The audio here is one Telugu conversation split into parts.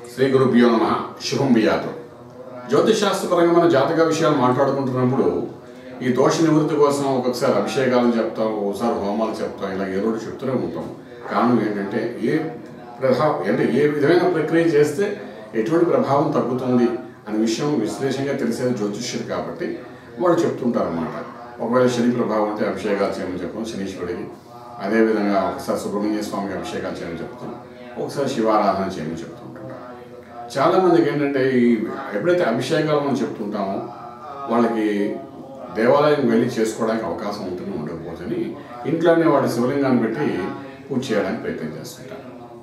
శ్రీ గురుభ్యో నమ శుభం బియాతో జ్యోతిషాస్త్రపరంగా మన జాతక విషయాలు మాట్లాడుకుంటున్నప్పుడు ఈ దోష నివృత్తి కోసం ఒక్కొక్కసారి అభిషేకాలను చెప్తాం ఒకసారి హోమాలు చెప్తాం ఇలా ఏదో ఒకటి చెప్తూనే ఉంటాం కారణం ఏంటంటే ఏ ప్రభావం అంటే ఏ విధమైన ప్రక్రియ చేస్తే ఎటువంటి ప్రభావం తగ్గుతుంది అనే విషయం విశ్లేషంగా తెలిసేది జ్యోతిష్యుడు కాబట్టి వాళ్ళు చెప్తుంటారు అన్నమాట ఒకవేళ శని ప్రభావం ఉంటే అభిషేకాలు చేయమని చెప్తాం శనీశ్వరుడికి అదేవిధంగా ఒకసారి సుబ్రహ్మణ్య స్వామికి అభిషేకాలు చేయమని చెప్తాం ఒకసారి శివారాధన చేయమని చెప్తుంటాం చాలా మందికి ఏంటంటే ఈ ఎప్పుడైతే అభిషేకాలు మనం చెప్తుంటామో వాళ్ళకి దేవాలయం వెళ్ళి చేసుకోవడానికి అవకాశం ఉంటుంది ఉండకపోతుంది ఇంట్లోనే వాడి శివలింగాన్ని పెట్టి పూజ చేయడానికి ప్రయత్నం చేస్తుంటారు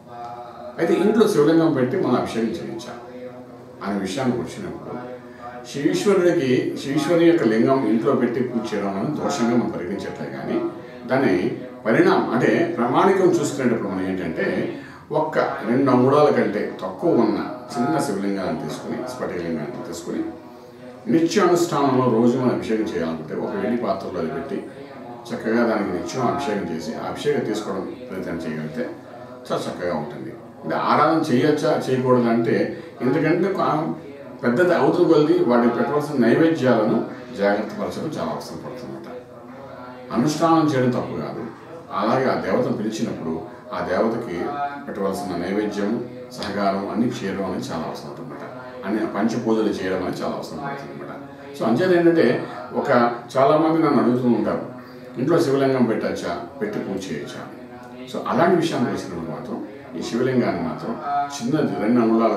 అయితే ఇంట్లో శివలింగం పెట్టి మనం అభిషేకం చేయించాలి అనే విషయానికి వచ్చినప్పుడు శివీశ్వరుడికి శివీశ్వరి యొక్క లింగం ఇంట్లో పెట్టి పూజ చేయడం అనేది దోషంగా మనం పరిగణించట్లే కానీ దాని పరిణామం అంటే ప్రామాణికం చూసుకునేటప్పుడు మనం ఏంటంటే ఒక్క రెండు అంగుళాల కంటే తక్కువ ఉన్న చిన్న శివలింగాన్ని తీసుకుని స్ఫటికలింగాన్ని తీసుకుని నిత్య అనుష్ఠానంలో రోజు మనం అభిషేకం చేయాలనుకుంటే ఒక వెండి పాత్రలో అది పెట్టి చక్కగా దానికి నిత్యం అభిషేకం చేసి ఆ అభిషేకం తీసుకోవడం ప్రయత్నం చేయగలిగితే చాలా చక్కగా ఉంటుంది అంటే ఆరాధన చేయొచ్చా చేయకూడదు అంటే ఎందుకంటే కా- పెద్దది అవుతూ కొలిది వాటికి పెట్టవలసిన నైవేద్యాలను జాగ్రత్త పరచడం చాలా అవసరం పడుతుందన్నమాట అనుష్ఠానం చేయడం తప్పు కాదు అలాగే ఆ దేవతను పిలిచినప్పుడు ఆ దేవతకి పెట్టవలసిన నైవేద్యం సహకారం అన్ని చేయడం అనేది చాలా అవసరం అనమాట అన్ని పంచ పూజలు చేయడం అనేది చాలా అవసరం పడుతుంది అనమాట సో అంచేది ఏంటంటే ఒక చాలా మంది నన్ను అడుగుతూ ఉంటారు ఇంట్లో శివలింగం పెట్టచ్చా పెట్టి పూజ చేయొచ్చా సో అలాంటి విషయాన్ని వచ్చినప్పుడు మాత్రం ఈ శివలింగాన్ని మాత్రం చిన్నది రెండు అంగుళాల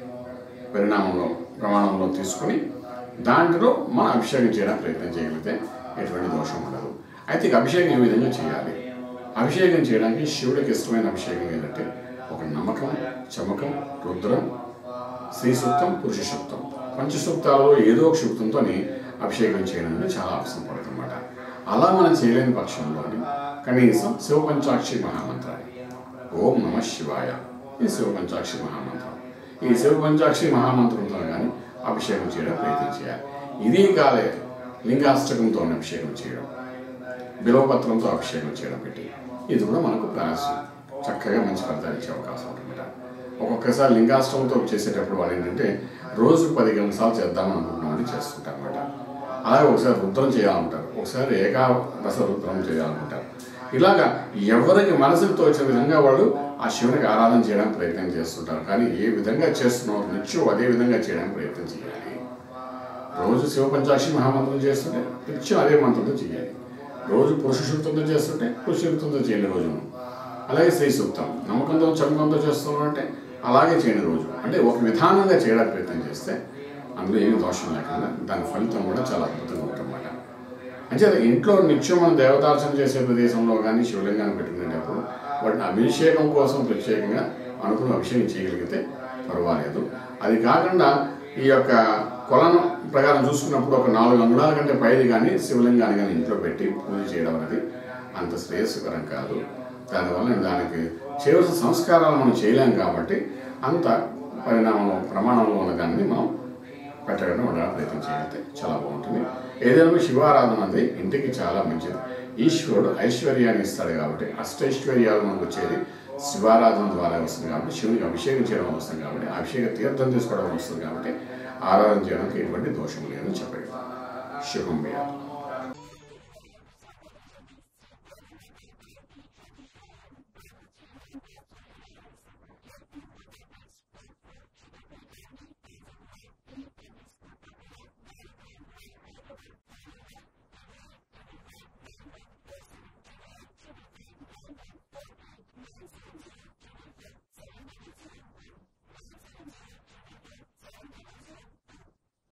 పరిణామంలో ప్రమాణంలో తీసుకొని దాంట్లో మనం అభిషేకం చేయడానికి ప్రయత్నం చేయగలిగితే ఎటువంటి దోషం ఉండదు అయితే ఇక అభిషేకం ఏ విధంగా చేయాలి అభిషేకం చేయడానికి శివుడికి ఇష్టమైన అభిషేకం ఏంటంటే ఒక నమ్మకం చమకం రుద్రం శ్రీ సూక్తం పురుష సూక్తం పంచసూక్తాలలో ఏదో ఒక సూక్తంతో అభిషేకం చేయడం అనేది చాలా అవసరం పడుతుందన్నమాట అలా మనం చేయలేని పక్షంలోని కనీసం శివ పంచాక్షి మహామంత్రాన్ని ఓం నమ శివాయ ఈ శివ పంచాక్షి మహామంత్రం ఈ శివ పంచాక్షి మహామంత్రంతో కానీ అభిషేకం చేయడం ప్రయత్నం చేయాలి ఇది కాలే లింగాష్టకంతో అభిషేకం చేయడం బిలవపత్రంతో అభిషేకం చేయడం పెట్టి ఇది కూడా మనకు ప్రాస చక్కగా మంచి ఫలితాలు ఇచ్చే అవకాశం ఉంటుందన్నమాట ఒక్కొక్కసారి లింగాష్టమంతో చేసేటప్పుడు వాళ్ళు ఏంటంటే రోజు పది నిమిషాలు చేద్దామని అనుకుంటున్నామని చేస్తుంటారు అనమాట అలాగే ఒకసారి రుద్రం చేయాలంటారు ఒకసారి ఏకాదశ రుద్రం చేయాలనుకుంటారు ఇలాగా ఎవరికి మనసుకు తోచిన విధంగా వాళ్ళు ఆ శివునికి ఆరాధన చేయడానికి ప్రయత్నం చేస్తుంటారు కానీ ఏ విధంగా చేస్తున్నారో నిత్యం అదే విధంగా చేయడానికి ప్రయత్నం చేయాలి రోజు శివ పంచాక్షి మహామంత్రం చేస్తుంటే నిత్యం అదే మంత్రంతో చేయాలి రోజు పురుష సూక్తంతో చేస్తుంటే పురుష సూక్తంతో చేయండి రోజును అలాగే శ్రీ సూక్తం నమ్మకంతో చమకంతో చేస్తున్నామంటే అలాగే చేయండి రోజు అంటే ఒక విధానంగా చేయడానికి ప్రయత్నం చేస్తే అందులో ఏమి దోషం లేకుండా దాని ఫలితం కూడా చాలా అద్భుతంగా ఉంటుందన్నమాట అంటే ఇంట్లో నిత్యం మనం దేవతార్చన చేసే ప్రదేశంలో కానీ శివలింగాన్ని పెట్టుకునేటప్పుడు వాటిని అభిషేకం కోసం ప్రత్యేకంగా అనుకుని అభిషేకం చేయగలిగితే పర్వాలేదు అది కాకుండా ఈ యొక్క కొలను ప్రకారం చూసుకున్నప్పుడు ఒక నాలుగు అంగుళాల కంటే పైది కానీ శివలింగాన్ని కానీ ఇంట్లో పెట్టి పూజ చేయడం అనేది అంత శ్రేయస్కరం కాదు దానివల్ల దానికి చేయవలసిన సంస్కారాలు మనం చేయలేం కాబట్టి అంత పరిణామంలో ప్రమాణంలో ఉన్న దాన్ని మనం పెట్టకుండా ఉండడానికి ప్రయత్నం చేయగలిగితే చాలా బాగుంటుంది ఏదైనా శివారాధన అనేది ఇంటికి చాలా మంచిది ఈశ్వరుడు ఐశ్వర్యాన్ని ఇస్తాడు కాబట్టి అష్టైశ్వర్యాలు మనకు వచ్చేది శివారాధన ద్వారా వస్తుంది కాబట్టి శివునికి అభిషేకం చేయడం వస్తుంది కాబట్టి అభిషేక తీర్థం తీసుకోవడం వస్తుంది కాబట్టి ఆరాధన చేయడానికి ఎటువంటి దోషం లేదని చెప్పగలం శుభం వేయాలి